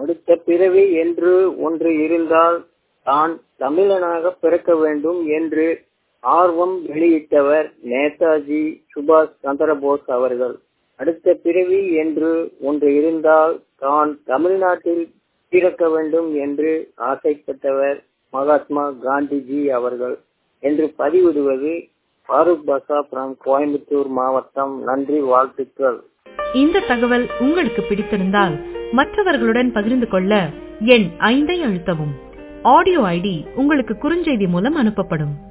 அடுத்த பிறவி என்று ஒன்று இருந்தால் தான் தமிழனாக பிறக்க வேண்டும் என்று ஆர்வம் வெளியிட்டவர் நேதாஜி சுபாஷ் சந்திரபோஸ் அவர்கள் அடுத்த பிறவி என்று ஒன்று இருந்தால் தான் தமிழ்நாட்டில் பிறக்க வேண்டும் என்று ஆசைப்பட்டவர் மகாத்மா காந்திஜி அவர்கள் என்று பதிவிடுவது ஃபாரூக் பாஷா ஃப்ரம் கோயம்புத்தூர் மாவட்டம் நன்றி வாழ்த்துக்கள் இந்த தகவல் உங்களுக்கு பிடித்திருந்தால் மற்றவர்களுடன் பகிர்ந்து கொள்ள எண் ஐந்தை அழுத்தவும் ஆடியோ ஐடி உங்களுக்கு குறுஞ்செய்தி மூலம் அனுப்பப்படும்